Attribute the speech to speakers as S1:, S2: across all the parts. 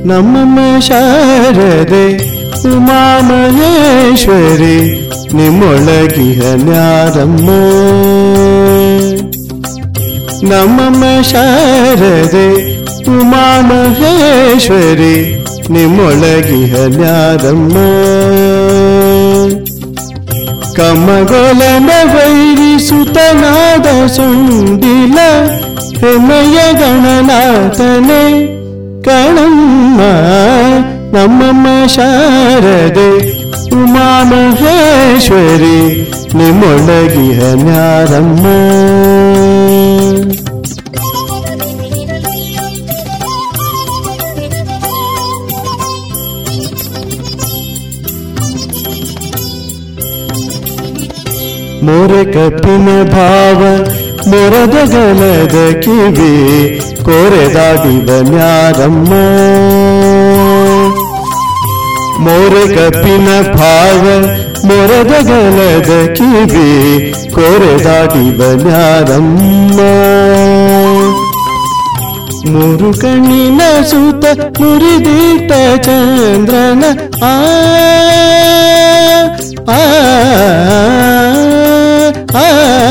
S1: ನಮ್ಮಮ್ಮ ಶಾರದೆ ಉಮಾ ಮಹೇಶ್ವರಿ ನಿಮ್ಮೊಳಗಿಹ ನ್ಯಾರಮ್ಮ ನಮ್ಮಮ್ಮ ಶಾರದೆ ಉಮಾ ಮಹೇಶ್ವರಿ ನಿಮ್ಮೊಳಗಿಹ ನ್ಯಾರಮ್ಮ ಕಮ್ಮಗೊಲನ ವೈರಿಸುತನಾದ ಸುಂಡಿಲ ಹೆಮ್ಮೆಯ ಗಣನಾಥನೆ ಕಣಮ್ಮ ನಮ್ಮಮ್ಮ ಶಾರದೆ ಉಮಾ ಮಹೇಶ್ವರಿ ನಿಮ್ಮೊಳಗಿಹ ನ್ಯಾರಮ್ಮ ಮೊರೆ ಕಪ್ಪಿನ ಭಾವ ಮೊರದ ಗಲದ ಕಿವಿ ಕೋರೆದಾಡಿದ ನ್ಯಾರಮ್ಮ ಮೋರೆ ಕಪ್ಪಿನ ಭಾವ ಮೊರದ ಗಲದ ಕಿವಿ ಕೋರೆದಾಡಿದ ನ್ಯಾರಮ್ಮ ಮೂರು ಕಣ್ಣಿನ ಸುತ ಮುರಿದಿಟ್ಟ ಚಂದ್ರನ ಆ ಆ, ಆ,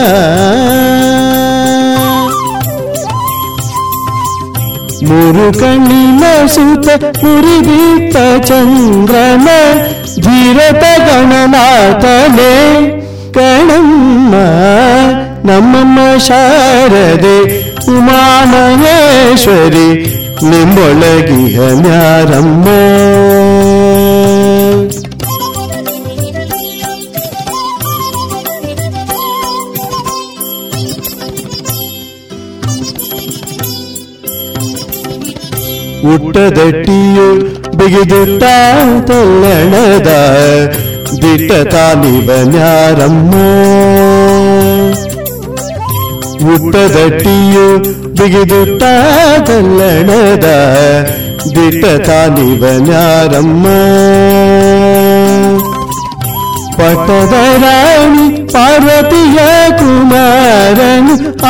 S1: ಮೂರು ಕಣ್ಣಿನ ಸುತ ಮುರಿದಿಟ್ಟ ಚಂದ್ರನ ಧೀರತ ಗಣನಾಥನೆ ಕಣಮ್ಮ ನಮ್ಮಮ್ಮ ಶಾರದೆ ಉಮಾ ಮಹೇಶ್ವರಿ ನಿಮ್ಮೊಳಗಿಹ ನ್ಯಾರಮ್ಮ ಉಟ್ಟದಟ್ಟಿಯು ಬಿಗಿದುಟ್ಟ ತಲ್ಲಣದ ದಿಟ್ಟ ತಾಲಿಬ ನ್ಯಾರಮ್ಮ ಉಟ್ಟದಟ್ಟಿಯು ಬಿಗಿದುಟ್ಟ ತಲ್ಲಣದ ದಿಟ್ಟ ತಾಲಿಬ ನ್ಯಾರಮ್ಮ ಪಟ್ಟದ ರಾಣಿ ಪಾರ್ವತಿಯ ಕುಮಾರನು ಆ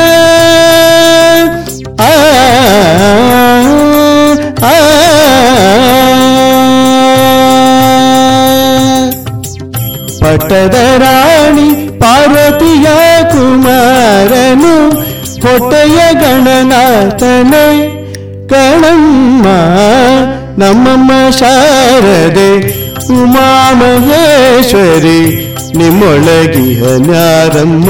S1: ಆ, ಆ, ಪಟ್ಟದ ರಾಣಿ ಪಾರ್ವತಿಯ ಕುಮಾರನು ಹೊಟ್ಟೆಯ ಗಣನಾಥನ ಕಣಮ್ಮ ನಮ್ಮಮ್ಮ ಶಾರದೆ ಉಮಾ ಮಹೇಶ್ವರಿ ನಿಮ್ಮೊಳಗಿಹ ನ್ಯಾರಮ್ಮ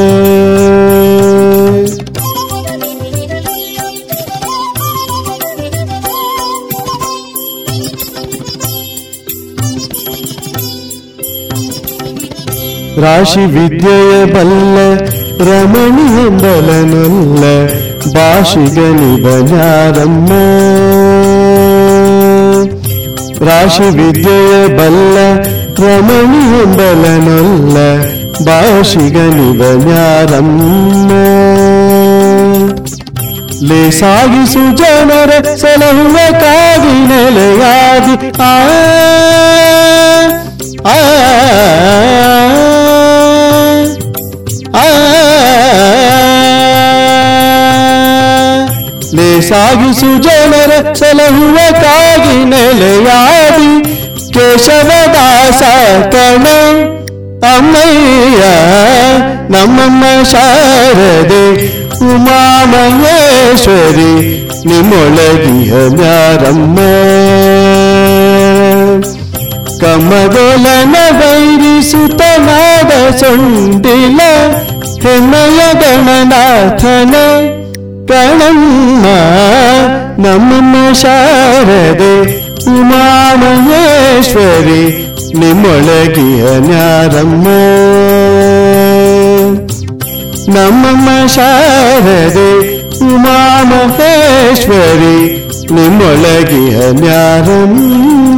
S1: ರಾಶಿ ವಿದ್ಯೆಯ ಬಲ್ಲ ರಮಣಿ ಎಂಬಲನಲ್ಲ ಭಾಷಿಗನಿಬ ನ್ಯಾರಮ್ಮ ರಾಶಿ ವಿದ್ಯೆಯ ಬಲ್ಲ ರಮಣಿ ಎಂಬಲನಲ್ಲ ಭಾಷಿಗನಿಬ ನ್ಯಾರಮ್ಮ ಲೇಸಾಗಿಸು ಜನರ ಸಲಹುವ ಕಾಗಿ ನೆಲೆಯಾದಿ ಆ ಆ, ಆ, ಲೇಸಾಗಿಸು ಜನರ ಸಲಹುವ ಕಾಗಿ ನೆಲೆಯಾದಿ ಕೇಶವದಾಸ ಕಣ ಅಮ್ಮಯ್ಯ ನಮ್ಮಮ್ಮ ಶಾರದೆ ಉಮಾ ಮಹೇಶ್ವರಿ ನಿಮ್ಮೊಳಗಿಹ ನ್ಯಾರಮ್ಮ ಕಮಗೋಲನ ವೈರಿಸುತನಾದ ಸೊಂಡಿಲ ಹೆಮ್ಮೆಯ ಗಣನಾಥನ ಕಣಮ್ಮ ನಮ್ಮಮ್ಮ ಶಾರದೆ ಉಮಾ ಮಹೇಶ್ವರಿ ನಿಮ್ಮೊಳಗಿಯ ನ್ಯಾರಮ್ಮ ನಮ್ಮಮ್ಮ ಶಾರದೆ ಉಮಾ ಮಹೇಶ್ವರಿ ನಿಮ್ಮೊಳಗಿಯ ನ್ಯಾರಮ್ಮ